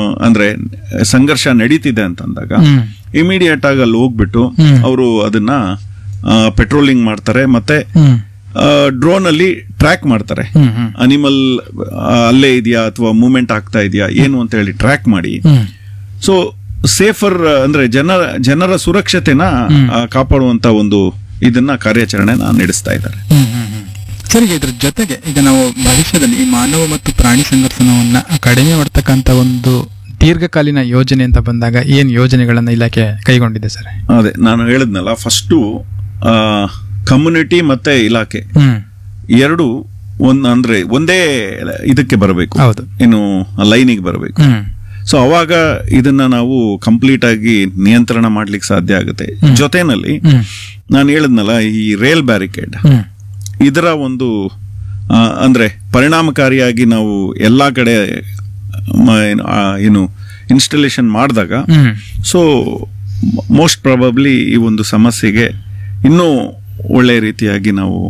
ಅಂದ್ರೆ ಸಂಘರ್ಷ ನಡೀತಿದೆ ಅಂತಂದಾಗ ಹ್ಮ್ ಇಮಿಡಿಯೇಟ್ ಆಗಿ ಅಲ್ಲಿ ಹೋಗ್ಬಿಟ್ಟು ಹ್ಮ್. ಅವರು ಅದನ್ನ ಪೆಟ್ರೋಲಿಂಗ್ ಮಾಡ್ತಾರೆ ಮತ್ತೆ ಹ್ಮ್ ಡ್ರೋನ್ ಅಲ್ಲಿ ಟ್ರ್ಯಾಕ್ ಮಾಡ್ತಾರೆ ಹ್ಮ್ ಹ್ಮ್ ಅನಿಮಲ್ ಅಲ್ಲೇ ಇದೆಯಾ ಅಥವಾ ಮೂವ್ಮೆಂಟ್ ಆಗ್ತಾ ಇದೆಯಾ ಏನು ಅಂತ ಹೇಳಿ ಟ್ರ್ಯಾಕ್ ಮಾಡಿ ಹ್ಮ್ ಸೊ ಸೇಫರ್ ಅಂದ್ರೆ ಜನರ ಜನರ ಸುರಕ್ಷತೆನ ಆ, ಕಾಪಾಡುವಂತ ಒಂದು ಇದನ್ನ ಕಾರ್ಯಾಚರಣೆನ ನಡೆಸ್ತಾ ಇದ್ದಾರೆ ಹ್ಮ್ ಹ್ಮ್ ಹ್ಮ್. ಸರಿ ಇದ್ರ ಜೊತೆಗೆ ಈಗ ನಾವು ಭವಿಷ್ಯದಲ್ಲಿ ಈ ಮಾನವ ಮತ್ತು ಪ್ರಾಣಿ ಸಂಘರ್ಷಣವನ್ನ ಕಡಿಮೆ ಮಾಡ್ತಕ್ಕಂತ ಒಂದು ದೀರ್ಘಕಾಲೀನ ಯೋಜನೆ ಅಂತ ಬಂದಾಗ ಏನ್ ಯೋಜನೆಗಳನ್ನ ಇಲಾಖೆ ಕೈಗೊಂಡಿದೆ ಸರ್ ಅದೇ ನಾನು ಹೇಳಿದ್ನಲ್ಲ ಫಸ್ಟು ಕಮ್ಯುನಿಟಿ ಮತ್ತೆ ಇಲಾಖೆ ಹ್ಮ್ ಎರಡು ಒಂದ್ ಅಂದ್ರೆ ಒಂದೇ ಇದಕ್ಕೆ ಬರಬೇಕು ಹೌದು ಏನು ಲೈನಿಗೆ ಬರಬೇಕು ಹ್ಮ್ ಸೊ ಅವಾಗ ಇದನ್ನ ನಾವು ಕಂಪ್ಲೀಟ್ ಆಗಿ ನಿಯಂತ್ರಣ ಮಾಡ್ಲಿಕ್ಕೆ ಸಾಧ್ಯ ಆಗುತ್ತೆ ಜೊತೆನಲ್ಲಿ ಹ್ಮ್ ನಾನು ಹೇಳಿದ್ನಲ್ಲ ಈ ರೇಲ್ ಬ್ಯಾರಿಕೇಡ್ ಹ್ಮ್ ಇದರ ಒಂದು ಆ, ಅಂದ್ರೆ ಪರಿಣಾಮಕಾರಿಯಾಗಿ ನಾವು ಎಲ್ಲಾ ಕಡೆ ಮ- ಏನು, ಆ, ಏನು ಇನ್ಸ್ಟಾಲೇಷನ್ ಮಾಡಿದಾಗ ಹ್ಮ್ ಸೊ ಮೋಸ್ಟ್ ಪ್ರಾಬಬ್ಲಿ ಈ ಒಂದು ಸಮಸ್ಯೆಗೆ ಇನ್ನೂ ಒಳ್ಳೆ ರೀತಿಯಾಗಿ ನಾವು